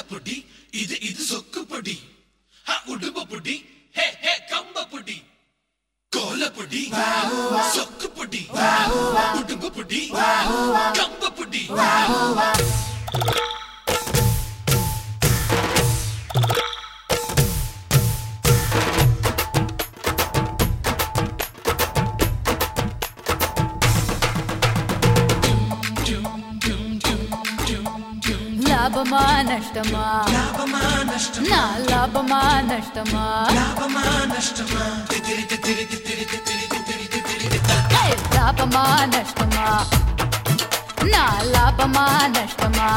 பொடி இது இது சொக்கு பொடி ஹ, உடும்பு பொடி ஹே ஹே கம்ப பொடி கோல பொடி சொக்கு பொடி உடும்பு பொடி கம்ப பொடி லாபமா நஷ்டமா லாபமா நஷ்டம் நான் லாபமா நஷ்டமா லாபமா நஷ்டமா தித்திரி தித்திரி தித்திரி தித்திரி தித்திரி தித்திரி ஏய், லாபமா நஷ்டமா நான் லாபமா நஷ்டமா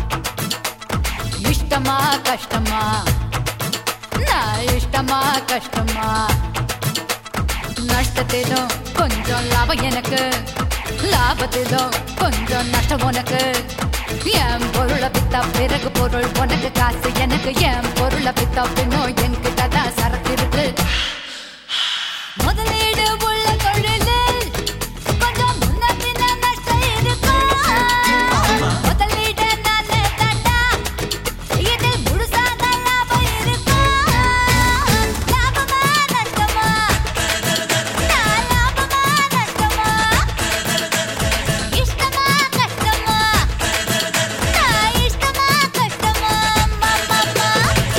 இஷ்டமா கஷ்டமா நான் இஷ்டமா கஷ்டமா நஷ்டத்திலும் கொஞ்சம் லாபம் எனக்கு லாபத்திலும் கொஞ்சம் நஷ்டம் உனக்கு என் பொருளை வித்தா பிறகு பொருள் உனக்கு காசு எனக்கு என் பொருளை வித்தா பின்னும் என்கிட்ட தான் சரக்கு இருக்கு முதலீடு உள்ள தொழிலில் கொஞ்சம் முன்ன பின்ன நஷ்டம் இருக்கும் முதலீடு நானே தட்டா இதில் முழுசாக லாபம் இருக்கும் லாபமா நஷ்டமா நான் லாபமா நஷ்டமா இஷ்டமா கஷ்டமா நான் இஷ்டமா கஷ்டமா மாமா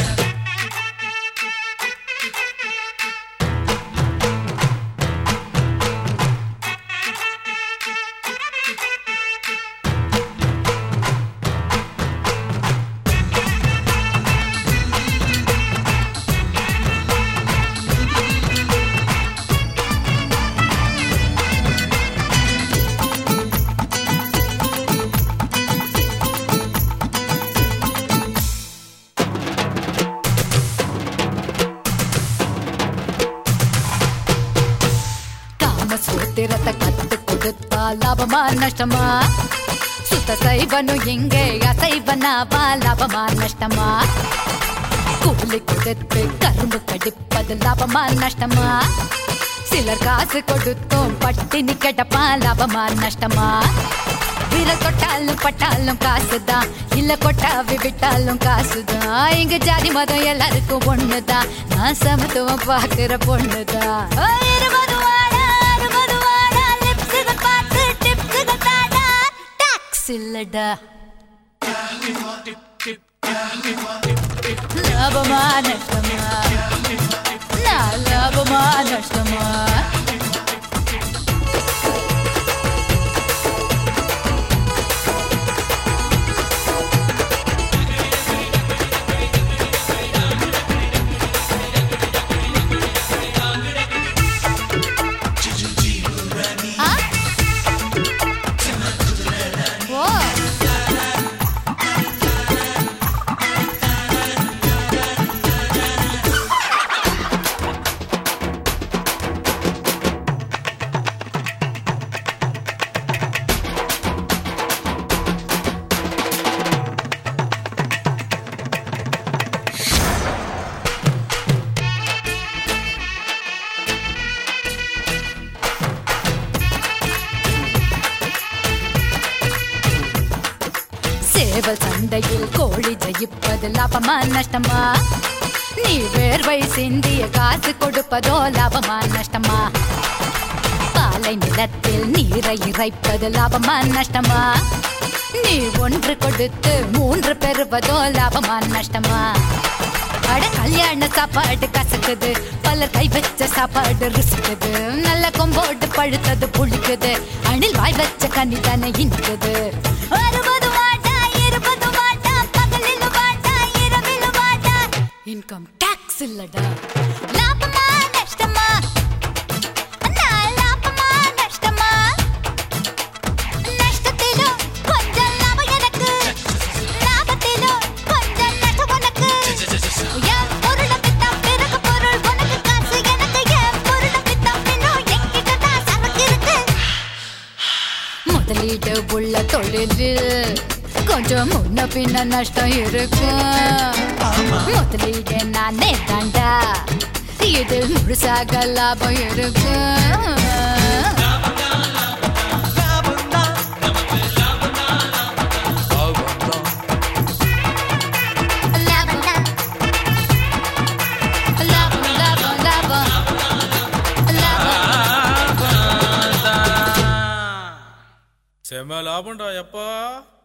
காம சூத்திரத்தை கத்து கொடுத்தா லாபமா நஷ்டமா சுத்த சைவனும் எங்கே அசைவனாவா லாபமா நஷ்டமா கூலி கொடுத்து கரும்பு கடிப்பது லாபமா நஷ்டமா சிலர் காசு கொடுத்தும் பட்டினி கிடப்பா லாபமா நஷ்டமா விரல் தொட்டாலும் பட்டாலும் காசுதான் இல்ல கொட்டாவி விட்டாலும் காசுதான் இங்க ஜாதி மதம் எல்லாருக்கும் ஒண்ணுதான் நான் சமத்துவம் பாக்குற பொண்ணுதான் ஓ, இருபது வாடா, அறுபது வாடா, லிப்ஸுகள் பார்த்து டிப்ஸுகள் தாடா. டாக்ஸ் இல்லடா லாபமா நஷ்டமா நான் லாபமா நஷ்டமா ஆ? ஓ சேவல் சண்டையில் கோழி ஜெயிப்பது லாபமா நஷ்டமா நீ வேர்வை சிந்திய காசு கொடுப்பதோ லாபமா நஷ்டமா பாலை நிலத்தில் நீரை இறைப்பது லாபமா நஷ்டமா நீ ஒன்று கொடுத்து மூன்று பெறுவதோ லாபமா நஷ்டமா அட கல்யாண சாப்பாடு கசக்குது பலர் கை வச்ச சாப்பாடு ருசிக்குது நல்ல கொம்போடு பழுத்தது புளிக்குது அணில் வாய் வச்ச கனி தானே இனிக்குது அறுபது வாட்டா இருபது வாட்டா பகலில் வாட்டா இரவில் வாட்டா இன்கம் டாக்ஸ் இல்லடா லாபமா நஷ்டமா நான் லாபமா நஷ்டமா நஷ்டத்திலும் கொஞ்சம் லாபம் எனக்கு லாபத்திலும் கொஞ்சம் நஷ்டம் உனக்கு என் பொருளை வித்தா பிறகு பொருள் உனக்கு காசு எனக்கு என் பொருளை வித்தா பின்னும் என்கிட்ட தான் சரக்கு இருக்கு முதலீடு உள்ள தொழிலில் கொஞ்சம் முன்ன பின்ன நஷ்டம் இருக்கும் முதலீடு நானே தாண்டா இதில் முழுசாக லாபம் இருக்கும் செம லாபம்டா எப்பா